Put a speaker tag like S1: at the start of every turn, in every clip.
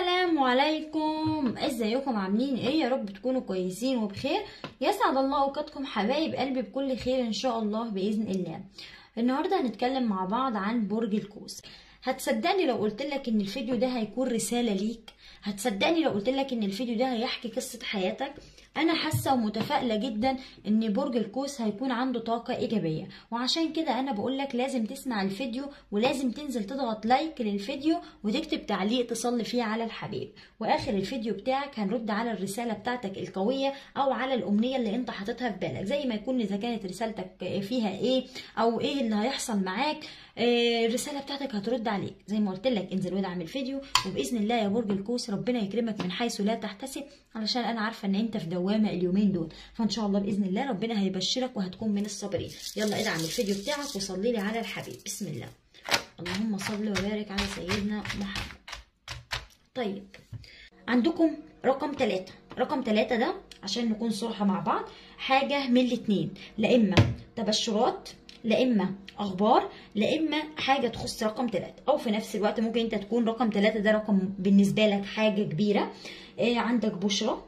S1: السلام عليكم ازيكم عاملين ايه يا رب تكونوا كويسين وبخير يسعد الله اوقاتكم حبايب قلبي بكل خير ان شاء الله باذن الله النهارده هنتكلم مع بعض عن برج القوس هتصدقني لو قلت لك ان الفيديو ده هيكون رساله ليك هتصدقني لو قلت لك ان الفيديو ده هيحكي قصه حياتك انا حاسه ومتفائله جدا ان برج القوس هيكون عنده طاقه ايجابيه وعشان كده انا بقول لك لازم تسمع الفيديو ولازم تنزل تضغط لايك للفيديو وتكتب تعليق تصلي فيه على الحبيب واخر الفيديو بتاعك هنرد على الرساله بتاعتك القويه او على الامنيه اللي انت حاططها في بالك زي ما يكون اذا كانت رسالتك فيها ايه او ايه اللي هيحصل معاك الرساله بتاعتك هترد عليك زي ما قلت لك انزل وادعم الفيديو وباذن الله يا برج القوس ربنا يكرمك من حيث لا تحتسب علشان انا عارفه ان انت في دوامه اليومين دول فان شاء الله باذن الله ربنا هيبشرك وهتكون من الصابرين يلا ادعم الفيديو بتاعك وصلي لي على الحبيب بسم الله اللهم صل وبارك على سيدنا محمد طيب عندكم رقم ثلاثة رقم ثلاثة ده عشان نكون صراحة مع بعض حاجة من الاتنين لا إما تبشرات لا إما أخبار لا إما حاجة تخص رقم ثلاثة أو في نفس الوقت ممكن أنت تكون رقم ثلاثة ده رقم بالنسبة لك حاجة كبيرة آه عندك بشرة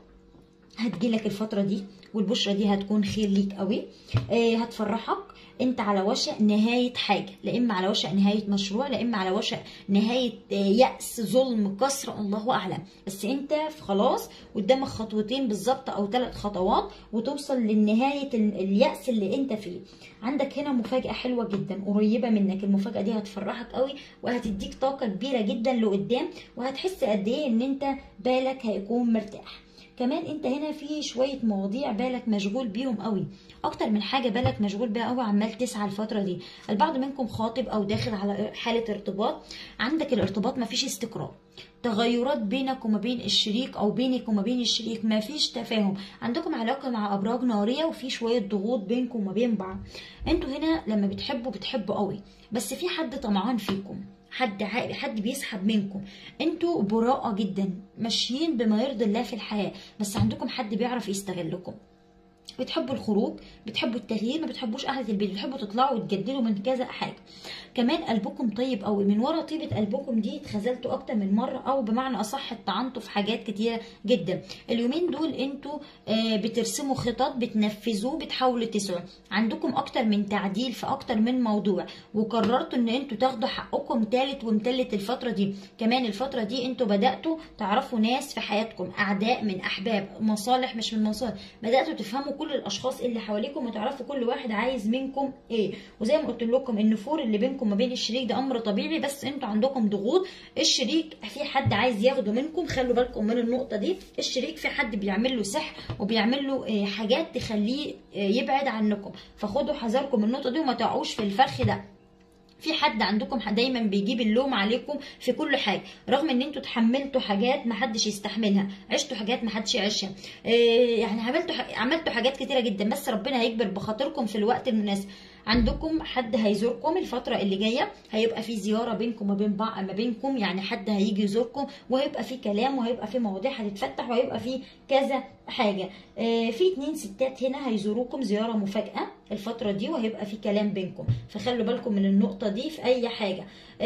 S1: هتجيلك الفترة دي والبشرة دي هتكون خير ليك قوي آه هتفرحك انت على وشك نهاية حاجة لا اما على وشك نهاية مشروع لا اما على وشك نهاية يأس ظلم كسر الله اعلم بس انت خلاص قدامك خطوتين بالظبط او ثلاث خطوات وتوصل لنهاية اليأس اللي انت فيه عندك هنا مفاجأة حلوة جدا قريبة منك المفاجأة دي هتفرحك قوي وهتديك طاقة كبيرة جدا لقدام وهتحس قد ايه ان انت بالك هيكون مرتاح كمان انت هنا في شويه مواضيع بالك مشغول بيهم قوي اكتر من حاجه بالك مشغول بيها قوي عمال تسعى الفتره دي البعض منكم خاطب او داخل على حاله ارتباط عندك الارتباط مفيش استقرار تغيرات بينك وما بين الشريك او بينك وما بين الشريك مفيش تفاهم عندكم علاقه مع ابراج ناريه وفي شويه ضغوط بينكم وما بين بعض انتوا هنا لما بتحبوا بتحبوا قوي بس في حد طمعان فيكم حد عائل حد بيسحب منكم انتوا براءة جدا ماشيين بما يرضي الله في الحياة بس عندكم حد بيعرف يستغلكم بتحبوا الخروج بتحبوا التغيير ما بتحبوش قعده البيت بتحبوا تطلعوا وتجدلوا من كذا حاجه كمان قلبكم طيب قوي من ورا طيبه قلبكم دي اتخذلتوا اكتر من مره او بمعنى اصح اتطعنتوا في حاجات كتيره جدا اليومين دول انتوا آه بترسموا خطط بتنفذوا بتحاولوا تسعوا عندكم اكتر من تعديل في اكتر من موضوع وقررتوا ان انتوا تاخدوا حقكم تالت ومتلت الفتره دي كمان الفتره دي انتوا بداتوا تعرفوا ناس في حياتكم اعداء من احباب مصالح مش من مصالح بداتوا تفهموا كل الاشخاص اللي حواليكم وتعرفوا كل واحد عايز منكم ايه وزي ما قلت لكم النفور اللي بينكم ما بين الشريك ده امر طبيعي بس انتوا عندكم ضغوط الشريك في حد عايز ياخده منكم خلوا بالكم من النقطه دي الشريك في حد بيعمل له سحر وبيعمل له حاجات تخليه يبعد عنكم فخدوا حذركم من النقطه دي وما تقعوش في الفخ ده في حد عندكم دايما بيجيب اللوم عليكم في كل حاجه رغم ان انتوا تحملتوا حاجات ما حدش يستحملها عشتوا حاجات ما حدش يعيشها إيه يعني عملتوا عملتوا حاجات كتيره جدا بس ربنا هيكبر بخاطركم في الوقت المناسب عندكم حد هيزوركم الفترة اللي جاية هيبقى في زيارة بينكم وبين بعض ما بينكم يعني حد هيجي يزوركم وهيبقى في كلام وهيبقى في مواضيع هتتفتح وهيبقى في كذا حاجة آه في اتنين ستات هنا هيزوروكم زيارة مفاجأة الفترة دي وهيبقى في كلام بينكم فخلوا بالكم من النقطة دي في أي حاجة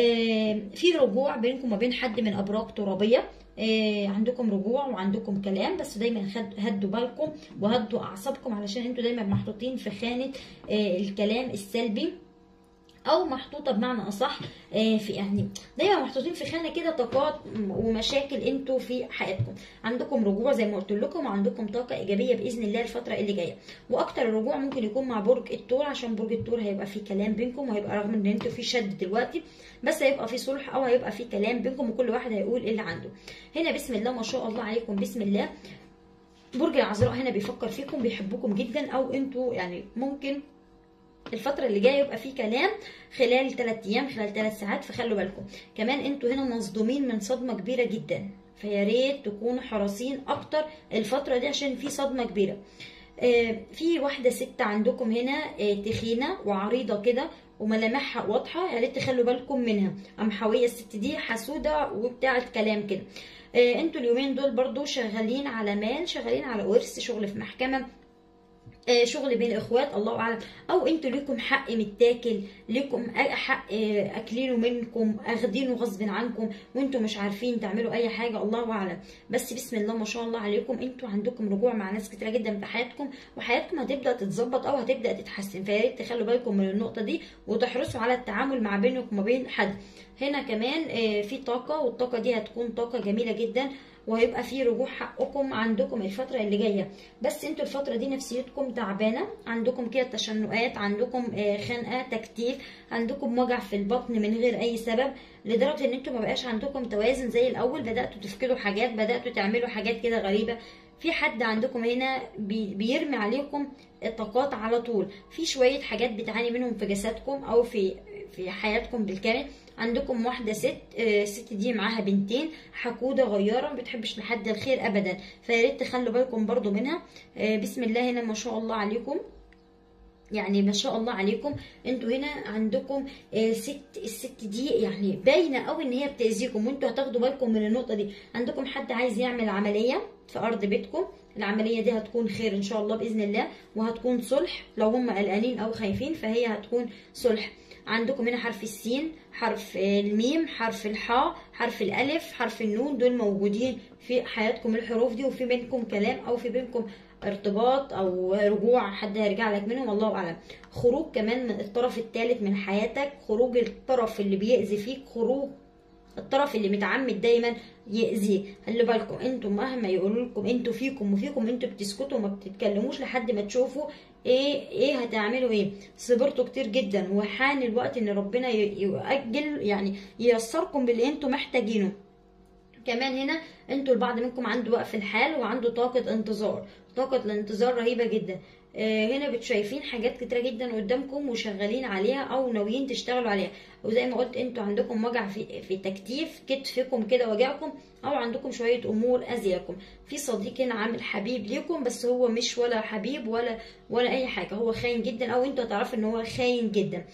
S1: آه في رجوع بينكم وبين حد من أبراج ترابية إيه عندكم رجوع وعندكم كلام بس دايما هدوا بالكم وهدوا اعصابكم علشان انتوا دايما محطوطين في خانه إيه الكلام السلبي او محطوطه بمعنى اصح في يعني دايما محطوطين في خانه كده طاقات ومشاكل انتوا في حياتكم عندكم رجوع زي ما قلت لكم وعندكم طاقه ايجابيه باذن الله الفتره اللي جايه واكتر الرجوع ممكن يكون مع برج الثور عشان برج الثور هيبقى في كلام بينكم وهيبقى رغم ان انتوا في شد دلوقتي بس هيبقى في صلح او هيبقى في كلام بينكم وكل واحد هيقول اللي عنده هنا بسم الله ما شاء الله عليكم بسم الله برج العذراء هنا بيفكر فيكم بيحبكم جدا او انتوا يعني ممكن الفترة اللي جاية يبقى في كلام خلال 3 ايام خلال 3 ساعات فخلوا بالكم كمان انتوا هنا مصدومين من صدمة كبيرة جدا فيا ريت تكونوا حريصين اكتر الفترة دي عشان في صدمة كبيرة آه في واحدة ست عندكم هنا آه تخينة وعريضة كده وملامحها واضحة يا ريت تخلوا بالكم منها قمحوية الست دي حسودة وبتاعت كلام كده آه انتوا اليومين دول برضو شغالين على مال شغالين على ورث شغل في محكمة آه، شغل بين اخوات الله اعلم او انتوا ليكم حق متاكل ليكم حق آه، اكلينه منكم اخدينه غصب عنكم وانتوا مش عارفين تعملوا اي حاجه الله اعلم بس بسم الله ما شاء الله عليكم انتوا عندكم رجوع مع ناس كتيره جدا في حياتكم وحياتكم هتبدا تتظبط او هتبدا تتحسن فيا ريت تخلوا بالكم من النقطه دي وتحرصوا على التعامل مع بينكم وما بين حد هنا كمان آه، في طاقه والطاقه دي هتكون طاقه جميله جدا وهيبقى في رجوع حقكم عندكم الفترة اللي جاية بس انتوا الفترة دي نفسيتكم تعبانة عندكم كده تشنقات عندكم آه، خنقة تكتيف عندكم وجع في البطن من غير اي سبب لدرجة ان انتوا مبقاش عندكم توازن زي الاول بدأتوا تفكروا حاجات بدأتوا تعملوا حاجات كده غريبة في حد عندكم هنا بيرمي عليكم الطاقات على طول في شوية حاجات بتعاني منهم في جسدكم او في في حياتكم بالكامل عندكم واحدة ست آه، الست دي معاها بنتين حقودة غيارة ما بتحبش لحد الخير ابدا فياريت تخلوا بالكم برضو منها آه، بسم الله هنا ما شاء الله عليكم يعني ما شاء الله عليكم انتوا هنا عندكم آه، ست الست دي يعني باينه قوي ان هي بتاذيكم وانتوا هتاخدوا بالكم من النقطه دي عندكم حد عايز يعمل عمليه في ارض بيتكم العمليه دي هتكون خير ان شاء الله باذن الله وهتكون صلح لو هم قلقانين او خايفين فهي هتكون صلح عندكم هنا حرف السين حرف الميم حرف الحاء حرف الالف حرف النون دول موجودين في حياتكم الحروف دي وفي بينكم كلام او في بينكم ارتباط او رجوع حد هيرجع لك منهم والله اعلم خروج كمان من الطرف الثالث من حياتك خروج الطرف اللي بيأذي فيك خروج الطرف اللي متعمد دايما يأذيه خلي بالكم انتوا مهما يقولوا لكم انتوا فيكم وفيكم انتوا بتسكتوا وما بتتكلموش لحد ما تشوفوا ايه ايه هتعملوا ايه صبرتوا كتير جدا وحان الوقت ان ربنا يؤجل يعني ييسركم باللي انتوا محتاجينه كمان هنا انتوا البعض منكم عنده وقف الحال وعنده طاقة انتظار طاقة الانتظار رهيبة جدا آه، هنا بتشايفين حاجات كتيرة جدا قدامكم وشغالين عليها او ناويين تشتغلوا عليها وزي ما قلت انتوا عندكم وجع في, في تكتيف كتفكم كده وجعكم او عندكم شوية امور اذياكم في صديق هنا عامل حبيب ليكم بس هو مش ولا حبيب ولا ولا اي حاجة هو خاين جدا او انتوا تعرفوا ان هو خاين جدا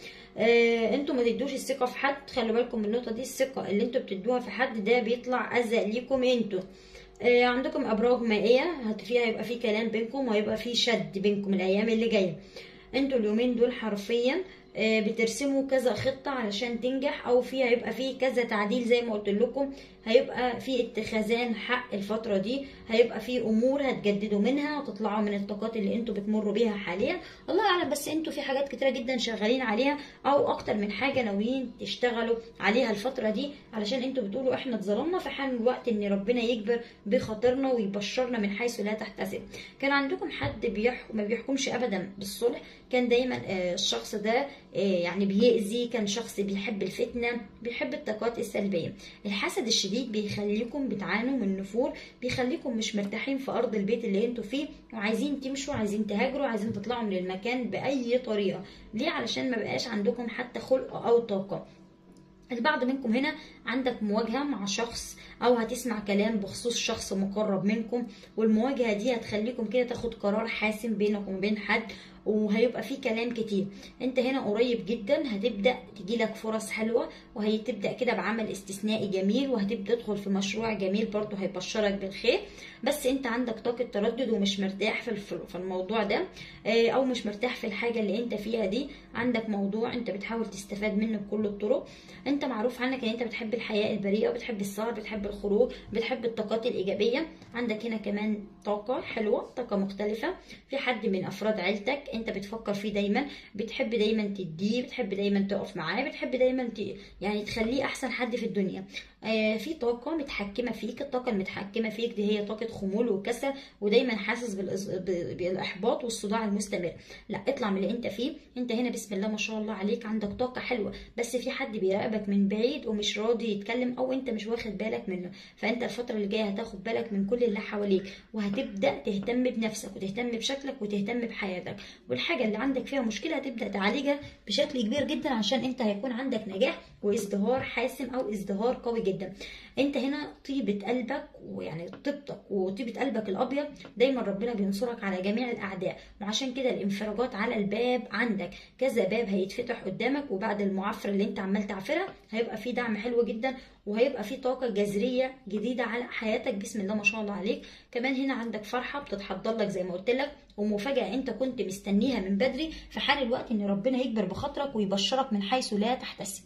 S1: آه انتوا ما تدوش الثقة في حد خلي بالكم من النقطة دي الثقة اللي انتوا بتدوها في حد ده بيطلع اذى ليكم انتوا آه، عندكم ابراج مائيه فيها هيبقى في كلام بينكم وهيبقى في شد بينكم الايام اللي جايه انتوا اليومين دول حرفيا آه، بترسموا كذا خطة علشان تنجح او فيها هيبقى فيه كذا تعديل زي ما قلت لكم هيبقى في اتخاذان حق الفترة دي هيبقى في امور هتجددوا منها وتطلعوا من الطاقات اللي انتوا بتمروا بيها حاليا الله اعلم بس انتوا في حاجات كتيرة جدا شغالين عليها او اكتر من حاجة ناويين تشتغلوا عليها الفترة دي علشان انتوا بتقولوا احنا اتظلمنا في حان الوقت ان ربنا يكبر بخاطرنا ويبشرنا من حيث لا تحتسب كان عندكم حد بيحكم ما بيحكمش ابدا بالصلح كان دايما آه، الشخص ده آه، يعني بيأذي كان شخص بيحب الفتنة بيحب الطاقات السلبية الحسد الشديد بيخليكم بتعانوا من نفور بيخليكم مش مرتاحين في أرض البيت اللي انتوا فيه وعايزين تمشوا عايزين تهاجروا عايزين تطلعوا من المكان بأي طريقة ليه علشان ما بقاش عندكم حتى خلق أو طاقة البعض منكم هنا عندك مواجهة مع شخص او هتسمع كلام بخصوص شخص مقرب منكم والمواجهة دي هتخليكم كده تاخد قرار حاسم بينك وبين حد وهيبقى في كلام كتير انت هنا قريب جدا هتبدا تجيلك فرص حلوه وهتبدا كده بعمل استثنائي جميل وهتبدا تدخل في مشروع جميل برضه هيبشرك بالخير بس انت عندك طاقه تردد ومش مرتاح في الموضوع ده آه، او مش مرتاح في الحاجه اللي انت فيها دي عندك موضوع انت بتحاول تستفاد منه بكل الطرق انت معروف عنك ان انت بتحب الحياه البريئه وبتحب السهر بتحب الخروج بتحب الطاقات الايجابيه عندك هنا كمان طاقه حلوه طاقه مختلفه في حد من افراد عيلتك انت بتفكر فيه دايما بتحب دايما تديه بتحب دايما تقف معاه بتحب دايما ت... يعني تخليه احسن حد في الدنيا آه في طاقة متحكمة فيك الطاقة المتحكمة فيك دي هي طاقة خمول وكسل ودايما حاسس بالإز... بالاحباط والصداع المستمر لا اطلع من اللي انت فيه انت هنا بسم الله ما شاء الله عليك عندك طاقة حلوة بس في حد بيراقبك من بعيد ومش راضي يتكلم او انت مش واخد بالك منه فانت الفترة اللي جاية هتاخد بالك من كل اللي حواليك وهتبدأ تهتم بنفسك وتهتم بشكلك وتهتم بحياتك والحاجه اللي عندك فيها مشكله هتبدا تعالجها بشكل كبير جدا عشان انت هيكون عندك نجاح وازدهار حاسم او ازدهار قوي جدا انت هنا طيبه قلبك ويعني طيبتك وطيبه قلبك الابيض دايما ربنا بينصرك على جميع الاعداء وعشان كده الانفراجات على الباب عندك كذا باب هيتفتح قدامك وبعد المعافره اللي انت عمال تعفرها هيبقى في دعم حلو جدا وهيبقى في طاقه جذريه جديده على حياتك بسم الله ما شاء الله عليك كمان هنا عندك فرحه بتتحضر لك زي ما قلت لك ومفاجاه انت كنت مستنيها من بدري في حال الوقت ان ربنا يكبر بخاطرك ويبشرك من حيث لا تحتسب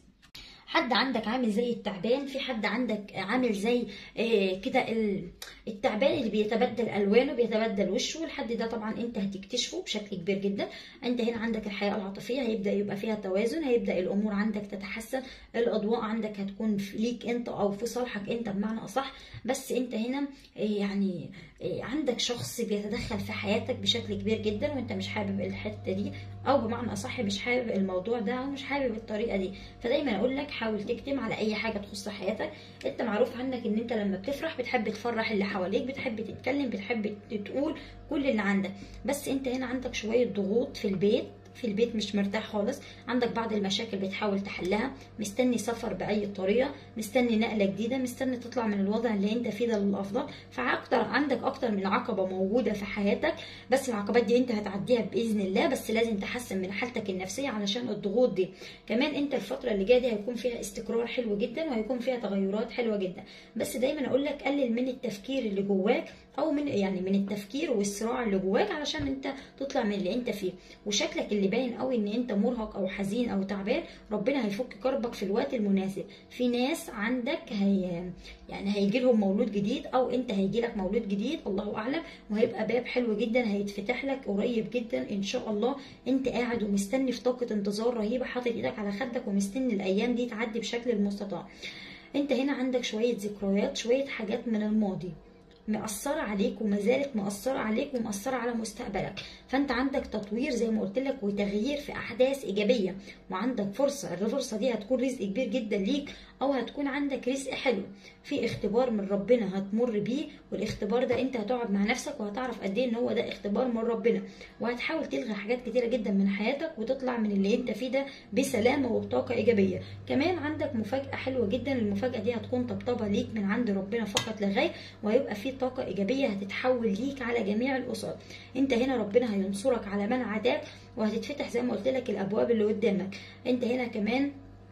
S1: حد عندك عامل زي التعبان في حد عندك عامل زي آه كده التعبان اللي بيتبدل الوانه بيتبدل وشه الحد ده طبعا انت هتكتشفه بشكل كبير جدا انت هنا عندك الحياه العاطفيه هيبدا يبقى فيها توازن هيبدا الامور عندك تتحسن الاضواء عندك هتكون ليك انت او في صالحك انت بمعنى اصح بس انت هنا يعني عندك شخص بيتدخل في حياتك بشكل كبير جدا وانت مش حابب الحته دي او بمعنى اصح مش حابب الموضوع ده او مش حابب الطريقه دي فدايما اقول لك حاول تكتم على اي حاجه تخص حياتك انت معروف عنك ان انت لما بتفرح بتحب تفرح اللي حواليك بتحب تتكلم بتحب تقول كل اللي عندك بس انت هنا عندك شويه ضغوط في البيت في البيت مش مرتاح خالص عندك بعض المشاكل بتحاول تحلها مستني سفر باي طريقه مستني نقله جديده مستني تطلع من الوضع اللي انت فيه ده للافضل فاكتر عندك اكتر من عقبه موجوده في حياتك بس العقبات دي انت هتعديها باذن الله بس لازم تحسن من حالتك النفسيه علشان الضغوط دي كمان انت الفتره اللي جايه دي هيكون فيها استقرار حلو جدا وهيكون فيها تغيرات حلوه جدا بس دايما اقول لك قلل من التفكير اللي جواك او من يعني من التفكير والصراع اللي جواك علشان انت تطلع من اللي انت فيه وشكلك اللي باين قوي ان انت مرهق او حزين او تعبان ربنا هيفك كربك في الوقت المناسب في ناس عندك هي يعني هيجي لهم مولود جديد او انت هيجي لك مولود جديد الله اعلم وهيبقى باب حلو جدا هيتفتح لك قريب جدا ان شاء الله انت قاعد ومستني في طاقه انتظار رهيبه حاطط ايدك على خدك ومستني الايام دي تعدي بشكل المستطاع انت هنا عندك شويه ذكريات شويه حاجات من الماضي مأثرة عليك وما زالت مأثرة عليك ومأثرة على مستقبلك فأنت عندك تطوير زي ما قلت لك وتغيير في أحداث إيجابية وعندك فرصة الفرصة دي هتكون رزق كبير جدا ليك أو هتكون عندك رزق حلو في اختبار من ربنا هتمر بيه والاختبار ده انت هتقعد مع نفسك وهتعرف قد ايه ان هو ده اختبار من ربنا وهتحاول تلغي حاجات كتيره جدا من حياتك وتطلع من اللي انت فيه ده بسلامه وبطاقه ايجابيه كمان عندك مفاجاه حلوه جدا المفاجاه دي هتكون طبطبه ليك من عند ربنا فقط لا غير وهيبقى في طاقه ايجابيه هتتحول ليك على جميع الاسر انت هنا ربنا هينصرك على من عداك وهتتفتح زي ما قلت لك الابواب اللي قدامك انت هنا كمان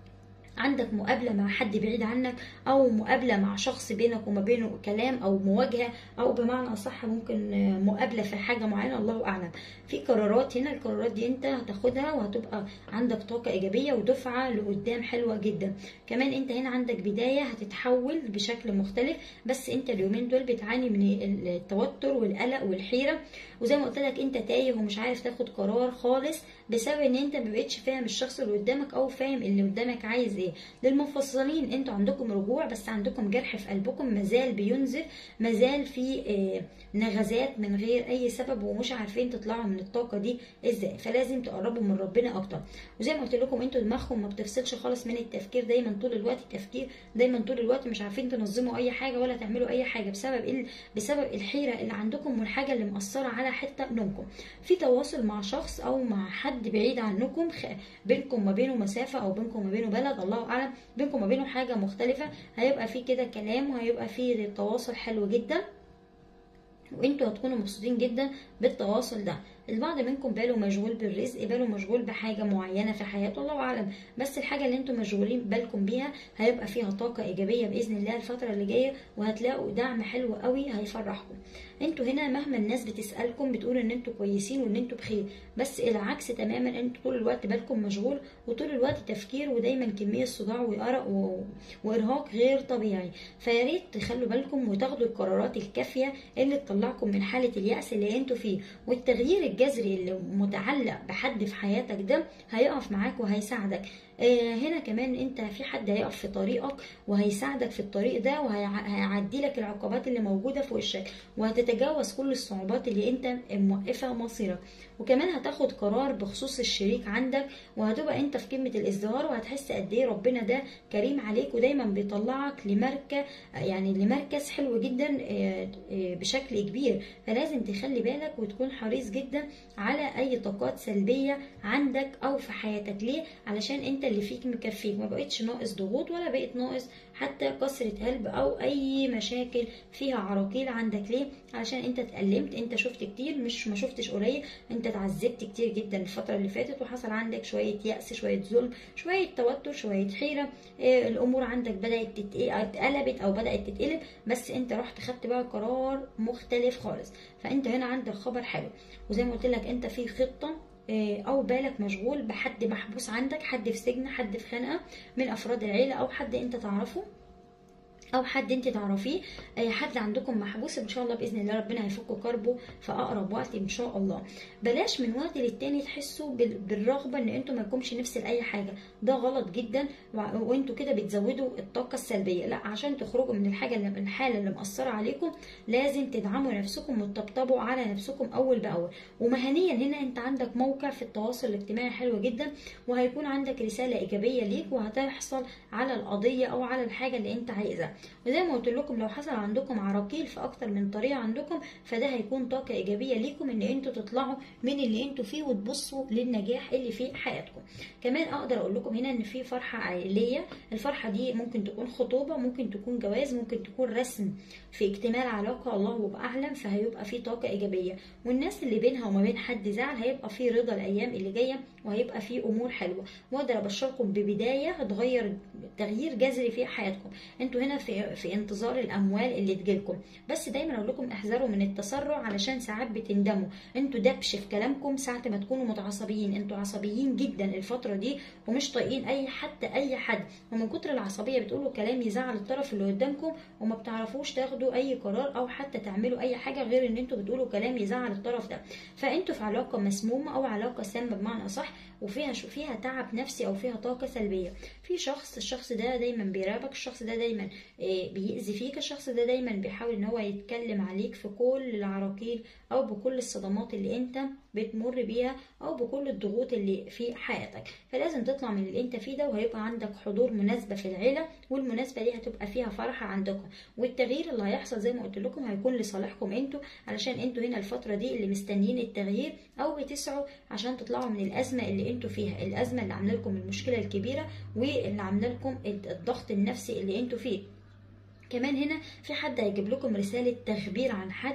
S1: عندك مقابلة مع حد بعيد عنك أو مقابلة مع شخص بينك وما بينه كلام أو مواجهة أو بمعنى أصح ممكن مقابلة في حاجة معينة الله أعلم في قرارات هنا القرارات دي أنت هتاخدها وهتبقى عندك طاقة إيجابية ودفعة لقدام حلوة جدا كمان أنت هنا عندك بداية هتتحول بشكل مختلف بس أنت اليومين دول بتعاني من التوتر والقلق والحيرة وزي ما قلت لك أنت تايه ومش عارف تاخد قرار خالص بسبب ان انت مبقتش فاهم الشخص اللي قدامك او فاهم اللي قدامك عايز ايه للمفصلين انتوا عندكم رجوع بس عندكم جرح في قلبكم مازال بينزف مازال في نغزات من غير اي سبب ومش عارفين تطلعوا من الطاقه دي ازاي فلازم تقربوا من ربنا اكتر وزي ما قلت لكم انتوا دماغكم ما بتفصلش خالص من التفكير دايما طول الوقت تفكير دايما طول الوقت مش عارفين تنظموا اي حاجه ولا تعملوا اي حاجه بسبب ال... بسبب الحيره اللي عندكم والحاجه اللي مأثره على حته نومكم في تواصل مع شخص او مع حد بعيد عنكم بينكم ما بينه مسافه او بينكم ما بينه بلد الله اعلم بينكم ما بينه حاجه مختلفه هيبقى في كده كلام وهيبقى في تواصل حلو جدا وانتوا هتكونوا مبسوطين جدا بالتواصل ده البعض منكم باله مشغول بالرزق باله مشغول بحاجه معينه في حياته الله اعلم بس الحاجه اللي انتم مشغولين بالكم بيها هيبقى فيها طاقه ايجابيه باذن الله الفتره اللي جايه وهتلاقوا دعم حلو قوي هيفرحكم انتوا هنا مهما الناس بتسالكم بتقول ان انتوا كويسين وان انتوا بخير بس العكس تماما انتوا طول الوقت بالكم مشغول وطول الوقت تفكير ودايما كميه صداع وارق و... وارهاق غير طبيعي فيا ريت تخلوا بالكم وتاخدوا القرارات الكافيه اللي تطلعكم من حاله الياس اللي انتوا فيه والتغيير الجذري اللي متعلق بحد في حياتك ده هيقف معاك وهيساعدك آه هنا كمان انت في حد هيقف في طريقك وهيساعدك في الطريق ده وهيعدي لك العقبات اللي موجوده في وشك وهتتجاوز كل الصعوبات اللي انت موقفه مصيرك وكمان هتاخد قرار بخصوص الشريك عندك وهتبقى انت في قمه الازدهار وهتحس قد ايه ربنا ده كريم عليك ودايما بيطلعك لمركز يعني لمركز حلو جدا بشكل كبير فلازم تخلي بالك وتكون حريص جدا على اي طاقات سلبيه عندك او في حياتك ليه علشان انت اللي فيك مكفيك ما بقتش ناقص ضغوط ولا بقيت ناقص حتى كسرة قلب او اي مشاكل فيها عراقيل عندك ليه علشان انت اتألمت انت شفت كتير مش ما شفتش قليل انت اتعذبت كتير جدا الفترة اللي فاتت وحصل عندك شوية يأس شوية ظلم شوية توتر شوية حيرة اه الامور عندك بدأت اتقلبت او بدأت تتقلب بس انت رحت خدت بقى قرار مختلف خالص فانت هنا عندك خبر حلو وزي ما قلت لك انت في خطة او بالك مشغول بحد محبوس عندك حد في سجن حد في خنقه من افراد العيله او حد انت تعرفه او حد انت تعرفيه اي حد عندكم محبوس ان شاء الله باذن الله ربنا هيفك كربه في اقرب وقت ان شاء الله بلاش من وقت للتاني تحسوا بالرغبه ان انتوا ما يكونش نفس لاي حاجه ده غلط جدا وانتوا كده بتزودوا الطاقه السلبيه لا عشان تخرجوا من الحاجه اللي من الحاله اللي مأثره عليكم لازم تدعموا نفسكم وتطبطبوا على نفسكم اول باول ومهنيا هنا انت عندك موقع في التواصل الاجتماعي حلو جدا وهيكون عندك رساله ايجابيه ليك وهتحصل على القضيه او على الحاجه اللي انت عايزها وزي ما قلت لكم لو حصل عندكم عراقيل في اكتر من طريقه عندكم فده هيكون طاقه ايجابيه ليكم ان انتوا تطلعوا من اللي انتوا فيه وتبصوا للنجاح اللي في حياتكم كمان اقدر اقول لكم هنا ان في فرحه عائليه الفرحه دي ممكن تكون خطوبه ممكن تكون جواز ممكن تكون رسم في اكتمال علاقه الله اعلم فهيبقى في طاقه ايجابيه والناس اللي بينها وما بين حد زعل هيبقى في رضا الايام اللي جايه وهيبقى في امور حلوه واقدر ابشركم ببدايه هتغير تغيير جذري في حياتكم انتوا هنا في في انتظار الاموال اللي تجيلكم بس دايما اقول لكم احذروا من التسرع علشان ساعات بتندموا انتوا دبش في كلامكم ساعه ما تكونوا متعصبين انتوا عصبيين جدا الفتره دي ومش طايقين اي حتى اي حد ومن كتر العصبيه بتقولوا كلام يزعل الطرف اللي قدامكم وما بتعرفوش تاخدوا اي قرار او حتى تعملوا اي حاجه غير ان انتوا بتقولوا كلام يزعل الطرف ده فانتوا في علاقه مسمومه او علاقه سامه بمعنى اصح وفيها شو فيها تعب نفسي او فيها طاقه سلبيه في شخص الشخص ده دايما بيراقبك الشخص ده دايما بيأذي فيك الشخص ده دايما بيحاول ان هو يتكلم عليك في كل العراقيل او بكل الصدمات اللي انت بتمر بيها او بكل الضغوط اللي في حياتك فلازم تطلع من اللي انت فيه ده وهيبقى عندك حضور مناسبه في العيله والمناسبه دي هتبقى فيها فرحه عندكم والتغيير اللي هيحصل زي ما قلت لكم هيكون لصالحكم انتوا علشان انتوا هنا الفتره دي اللي مستنيين التغيير او بتسعوا عشان تطلعوا من الازمه اللي انتوا فيها الازمه اللي عامله لكم المشكله الكبيره واللي عامله لكم الضغط النفسي اللي انتوا فيه كمان هنا في حد هيجيب لكم رسالة تخبير عن حد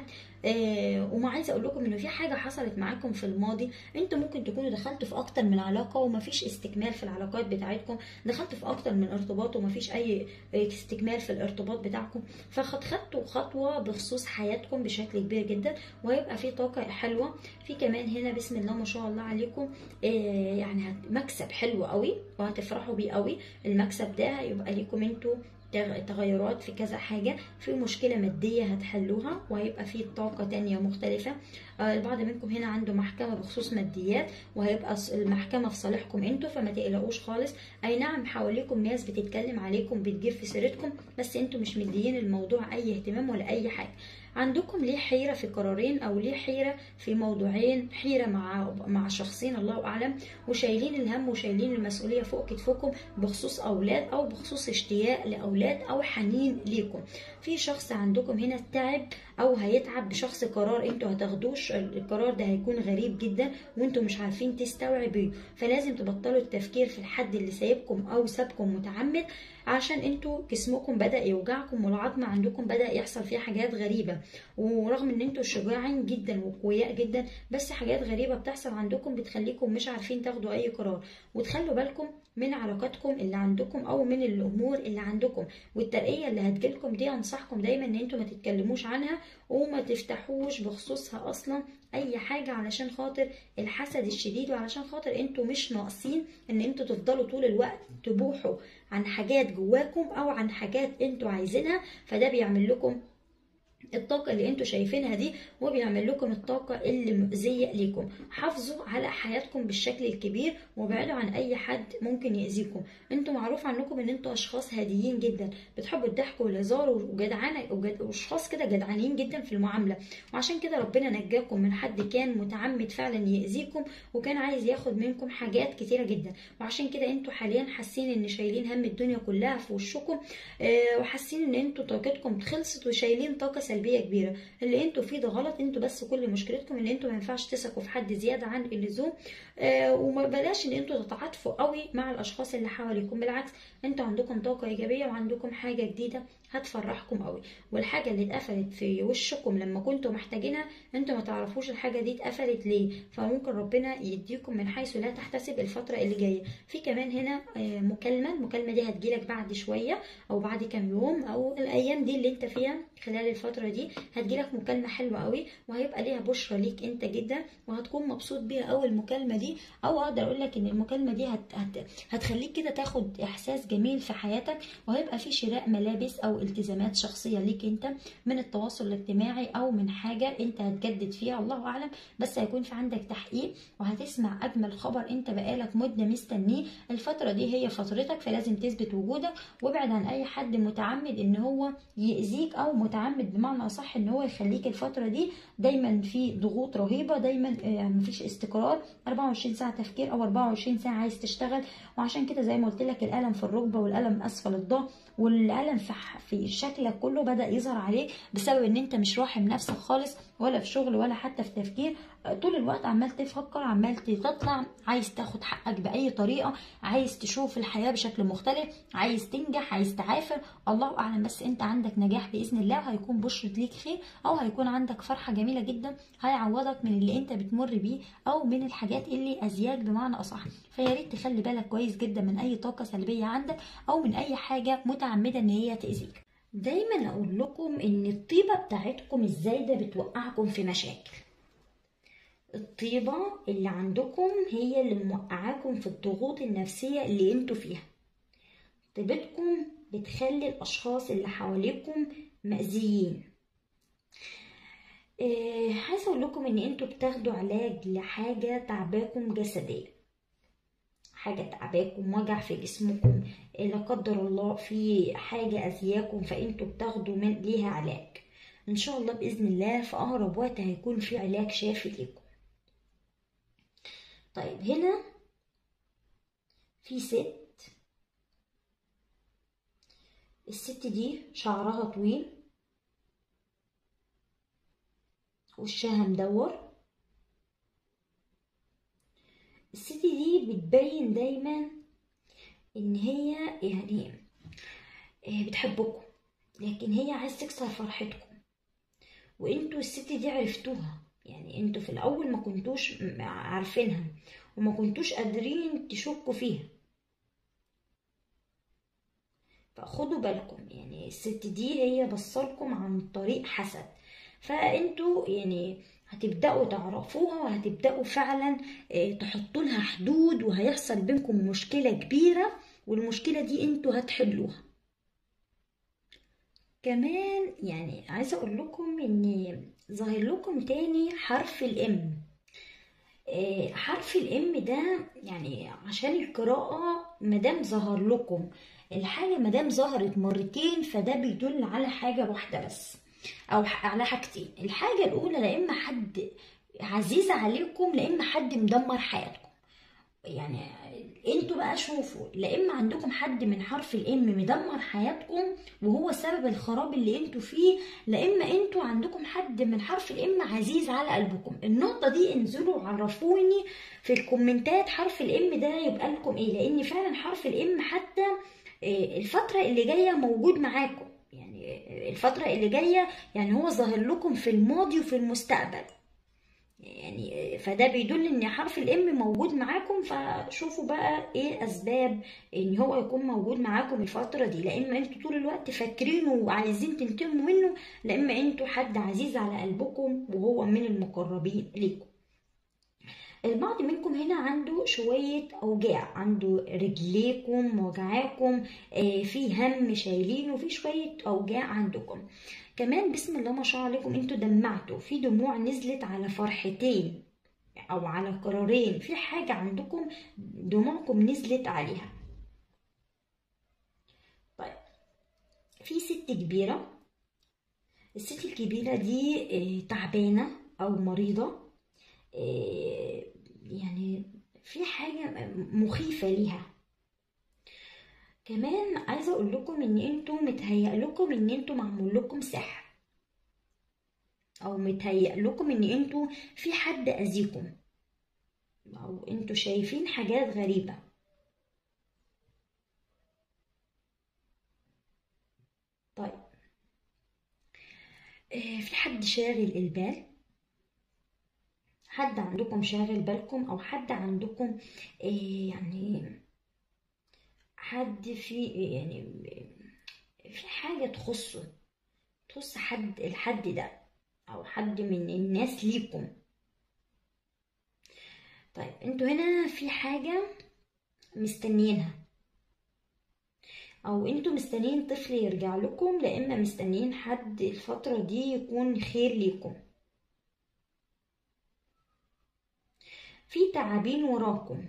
S1: آه وما عايزه اقول لكم انه في حاجه حصلت معاكم في الماضي انتوا ممكن تكونوا دخلتوا في اكتر من علاقه ومفيش استكمال في العلاقات بتاعتكم دخلتوا في اكتر من ارتباط ومفيش اي استكمال في الارتباط بتاعكم فخدتوا خطوه بخصوص حياتكم بشكل كبير جدا وهيبقى في طاقه حلوه في كمان هنا بسم الله ما شاء الله عليكم آه يعني مكسب حلو قوي وهتفرحوا بيه قوي المكسب ده هيبقى ليكم انتوا تغيرات في كذا حاجة في مشكلة مادية هتحلوها وهيبقى في طاقة تانية مختلفة البعض منكم هنا عنده محكمة بخصوص ماديات وهيبقى المحكمة في صالحكم انتوا فما تقلقوش خالص اي نعم حواليكم ناس بتتكلم عليكم بتجيب في سيرتكم بس انتوا مش مديين الموضوع اي اهتمام ولا اي حاجة عندكم ليه حيرة في قرارين أو ليه حيرة في موضوعين حيرة مع مع شخصين الله أعلم وشايلين الهم وشايلين المسؤولية فوق كتفكم بخصوص أولاد أو بخصوص اشتياق لأولاد أو حنين ليكم في شخص عندكم هنا تعب أو هيتعب بشخص قرار انتوا هتاخدوش القرار ده هيكون غريب جدا وانتوا مش عارفين تستوعبيه فلازم تبطلوا التفكير في الحد اللي سايبكم أو سابكم متعمد عشان انتوا جسمكم بدأ يوجعكم والعظم عندكم بدأ يحصل فيه حاجات غريبة ورغم ان انتوا شجاعين جدا وقوياء جدا بس حاجات غريبة بتحصل عندكم بتخليكم مش عارفين تاخدوا اي قرار وتخلوا بالكم من علاقاتكم اللي عندكم او من الامور اللي عندكم والترقية اللي هتجيلكم دي انصحكم دايما ان انتوا ما تتكلموش عنها وما تفتحوش بخصوصها اصلا اي حاجة علشان خاطر الحسد الشديد وعلشان خاطر انتوا مش ناقصين ان انتوا تفضلوا طول الوقت تبوحوا عن حاجات جواكم او عن حاجات انتوا عايزينها فده بيعمل لكم الطاقة اللي انتوا شايفينها دي وبيعمل لكم الطاقة اللي مؤذية ليكم حافظوا على حياتكم بالشكل الكبير وابعدوا عن اي حد ممكن يأذيكم انتوا معروف عنكم ان انتوا اشخاص هاديين جدا بتحبوا الضحك والهزار وجدعانة واشخاص كده جدعانين جدا في المعاملة وعشان كده ربنا نجاكم من حد كان متعمد فعلا يأذيكم وكان عايز ياخد منكم حاجات كتيرة جدا وعشان كده انتوا حاليا حاسين ان شايلين هم الدنيا كلها في وشكم اه وحاسين ان انتوا طاقتكم خلصت وشايلين طاقة سلبيه كبيره اللي انتوا فيه ده غلط انتوا بس كل مشكلتكم ان انتوا ما ينفعش تثقوا في حد زياده عن اللزوم آه وما بلاش ان انتوا تتعاطفوا قوي مع الاشخاص اللي حواليكم بالعكس انتوا عندكم طاقه ايجابيه وعندكم حاجه جديده هتفرحكم قوي والحاجه اللي اتقفلت في وشكم لما كنتوا محتاجينها انتوا ما تعرفوش الحاجه دي اتقفلت ليه فممكن ربنا يديكم من حيث لا تحتسب الفتره اللي جايه في كمان هنا آه مكالمه المكالمه دي هتجيلك بعد شويه او بعد كام يوم او الايام دي اللي انت فيها خلال الفتره دي هتجيلك مكالمه حلوه قوي وهيبقى ليها بشرى ليك انت جدا وهتكون مبسوط بيها اول المكالمه دي او اقدر اقول لك ان المكالمه دي هت... هت... هتخليك كده تاخد احساس جميل في حياتك وهيبقى في شراء ملابس او التزامات شخصيه ليك انت من التواصل الاجتماعي او من حاجه انت هتجدد فيها الله اعلم بس هيكون في عندك تحقيق وهتسمع اجمل خبر انت بقالك مده مستنيه الفتره دي هي فترتك فلازم تثبت وجودك وابعد عن اي حد متعمد ان هو يأذيك او متعمد بمعنى اصح ان هو يخليك الفتره دي دايما في ضغوط رهيبه دايما مفيش استقرار 24 ساعه تفكير او 24 ساعه عايز تشتغل وعشان كده زي ما قلت لك الالم في الركبه والالم اسفل الظهر والالم في في شكلك كله بدا يظهر عليك بسبب ان انت مش راحم نفسك خالص ولا في شغل ولا حتى في تفكير طول الوقت عمال تفكر عمال تطلع عايز تاخد حقك باي طريقه عايز تشوف الحياه بشكل مختلف عايز تنجح عايز تعافر الله اعلم بس انت عندك نجاح باذن الله هيكون بشرة ليك خير او هيكون عندك فرحه جميله جدا هيعوضك من اللي انت بتمر بيه او من الحاجات اللي ازياك بمعنى اصح فيا ريت تخلي بالك كويس جدا من اي طاقه سلبيه عندك او من اي حاجه متعمده ان هي تاذيك دايما اقول لكم ان الطيبه بتاعتكم الزايده بتوقعكم في مشاكل الطيبة اللي عندكم هي اللي موقعاكم في الضغوط النفسية اللي انتوا فيها طيبتكم بتخلي الأشخاص اللي حواليكم مأذيين إيه عايزة أقول لكم إن انتوا بتاخدوا علاج لحاجة تعباكم جسديا حاجة تعباكم وجع في جسمكم إيه لا قدر الله في حاجة أذياكم فانتوا بتاخدوا من ليها علاج إن شاء الله بإذن الله في أقرب وقت هيكون في علاج شافي ليكم طيب هنا في ست الست دي شعرها طويل وشها مدور الست دي بتبين دايما ان هي يعني بتحبكم لكن هي عايز تكسر فرحتكم وانتوا الست دي عرفتوها يعني انتوا في الاول ما كنتوش عارفينها وما كنتوش قادرين تشكوا فيها فخدوا بالكم يعني الست دي هي بصلكم عن طريق حسد فانتوا يعني هتبداوا تعرفوها وهتبداوا فعلا تحطوا لها حدود وهيحصل بينكم مشكله كبيره والمشكله دي انتوا هتحلوها كمان يعني عايزه اقول لكم ان ظاهر لكم تاني حرف الام حرف الام ده يعني عشان القراءة مادام ظهر لكم الحاجة مادام ظهرت مرتين فده بيدل على حاجة واحدة بس او على حاجتين الحاجة الاولى لا اما حد عزيز عليكم لا اما حد مدمر حياتكم يعني انتوا بقى شوفوا لا اما عندكم حد من حرف الام مدمر حياتكم وهو سبب الخراب اللي انتوا فيه لا اما انتوا عندكم حد من حرف الام عزيز على قلبكم النقطه دي انزلوا عرفوني في الكومنتات حرف الام ده يبقى لكم ايه لان فعلا حرف الام حتى الفتره اللي جايه موجود معاكم يعني الفتره اللي جايه يعني هو ظاهر لكم في الماضي وفي المستقبل يعني فده بيدل ان حرف الام موجود معاكم فشوفوا بقى ايه اسباب ان هو يكون موجود معاكم الفتره دي لا اما انتوا طول الوقت فاكرينه وعايزين تنتقموا منه لا اما انتوا حد عزيز على قلبكم وهو من المقربين ليكم البعض منكم هنا عنده شوية أوجاع عنده رجليكم وجعاكم آه في هم شايلينه وفي شوية أوجاع عندكم كمان بسم الله ما شاء الله عليكم انتوا دمعتوا في دموع نزلت على فرحتين او على قرارين في حاجة عندكم دموعكم نزلت عليها طيب في ست كبيرة الست الكبيرة دي تعبانة او مريضة يعني في حاجة مخيفة ليها كمان عايزه اقول لكم ان انتوا متهيأ لكم ان انتوا معمول لكم سحر او متهيأ لكم ان انتوا في حد اذيكم او انتوا شايفين حاجات غريبة طيب آه، في حد شاغل البال حد عندكم شاغل بالكم او حد عندكم آه، يعني حد في يعني في حاجة تخصه تخص حد الحد ده او حد من الناس ليكم طيب انتوا هنا في حاجة مستنيينها او انتوا مستنيين طفل يرجع لكم لا اما مستنيين حد الفترة دي يكون خير ليكم في تعابين وراكم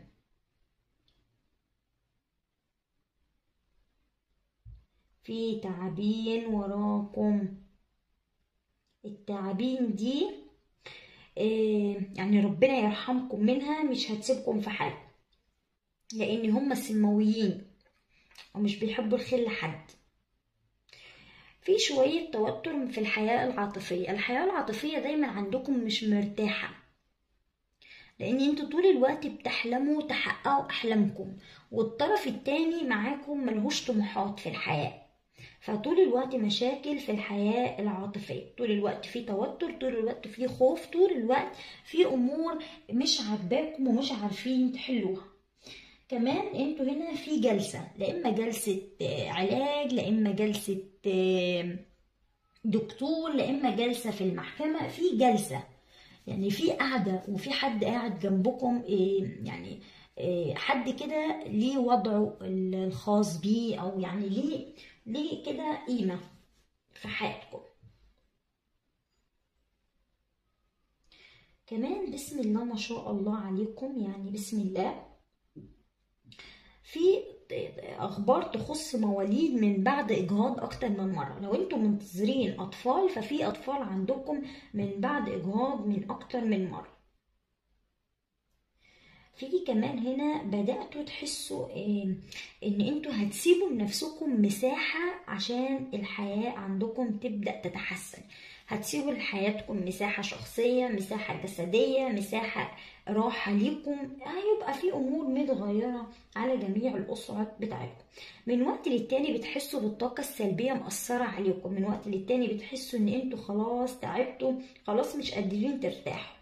S1: في تعابين وراكم التعابين دي آه، يعني ربنا يرحمكم منها مش هتسيبكم في حال لان هم سماويين ومش بيحبوا الخير لحد في شوية توتر في الحياة العاطفية الحياة العاطفية دايما عندكم مش مرتاحة لان انتوا طول الوقت بتحلموا تحققوا احلامكم والطرف التاني معاكم ملهوش طموحات في الحياة فطول الوقت مشاكل في الحياة العاطفية طول الوقت في توتر طول الوقت في خوف طول الوقت في امور مش عاجباكم ومش عارفين تحلوها كمان انتوا هنا في جلسة لا اما جلسة آه، علاج لا اما جلسة آه، دكتور لا اما جلسة في المحكمة في جلسة يعني في قاعدة وفي حد قاعد جنبكم إيه، يعني إيه، حد كده ليه وضعه الخاص بيه او يعني ليه ليه كده قيمة في حياتكم كمان بسم الله ما شاء الله عليكم يعني بسم الله في اخبار تخص مواليد من بعد اجهاض اكتر من مره لو انتم منتظرين اطفال ففي اطفال عندكم من بعد اجهاض من اكتر من مره في كمان هنا بدأتوا تحسوا إيه ان انتوا هتسيبوا لنفسكم مساحة عشان الحياة عندكم تبدأ تتحسن هتسيبوا لحياتكم مساحة شخصية مساحة جسدية مساحة راحة ليكم هيبقى في أمور متغيرة على جميع الأسرات بتاعتكم من وقت للتاني بتحسوا بالطاقة السلبية مأثرة عليكم من وقت للتاني بتحسوا إن انتوا خلاص تعبتوا خلاص مش قادرين ترتاحوا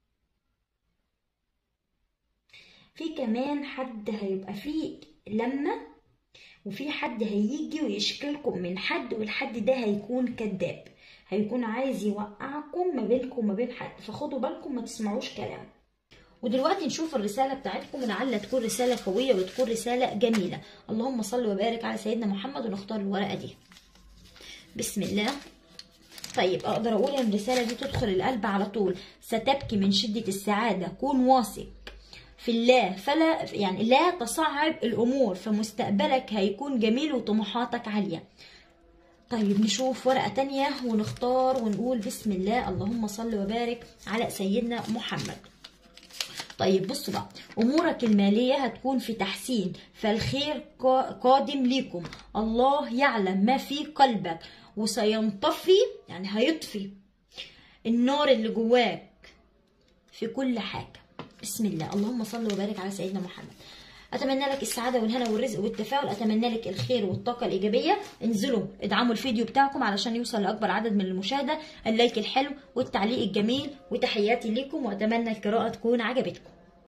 S1: في كمان حد هيبقى فيه لمة وفي حد هيجي ويشكلكم من حد والحد ده هيكون كذاب هيكون عايز يوقعكم ما بينكم وما بين حد فخدوا بالكم ما تسمعوش كلام ودلوقتي نشوف الرسالة بتاعتكم لعل تكون رسالة قوية وتكون رسالة جميلة اللهم صل وبارك على سيدنا محمد ونختار الورقة دي بسم الله طيب اقدر اقول ان الرسالة دي تدخل القلب على طول ستبكي من شدة السعادة كون واثق في الله فلا يعني لا تصعب الامور فمستقبلك هيكون جميل وطموحاتك عالية طيب نشوف ورقة تانية ونختار ونقول بسم الله اللهم صل وبارك على سيدنا محمد طيب بصوا بقى امورك الماليه هتكون في تحسين فالخير قا- قادم ليكم الله يعلم ما في قلبك وسينطفي يعني هيطفي النار اللي جواك في كل حاجه بسم الله اللهم صل وبارك على سيدنا محمد اتمنى لك السعاده والهنا والرزق والتفاؤل اتمنى لك الخير والطاقه الايجابيه انزلوا ادعموا الفيديو بتاعكم علشان يوصل لاكبر عدد من المشاهده اللايك الحلو والتعليق الجميل وتحياتي لكم واتمنى القراءه تكون عجبتكم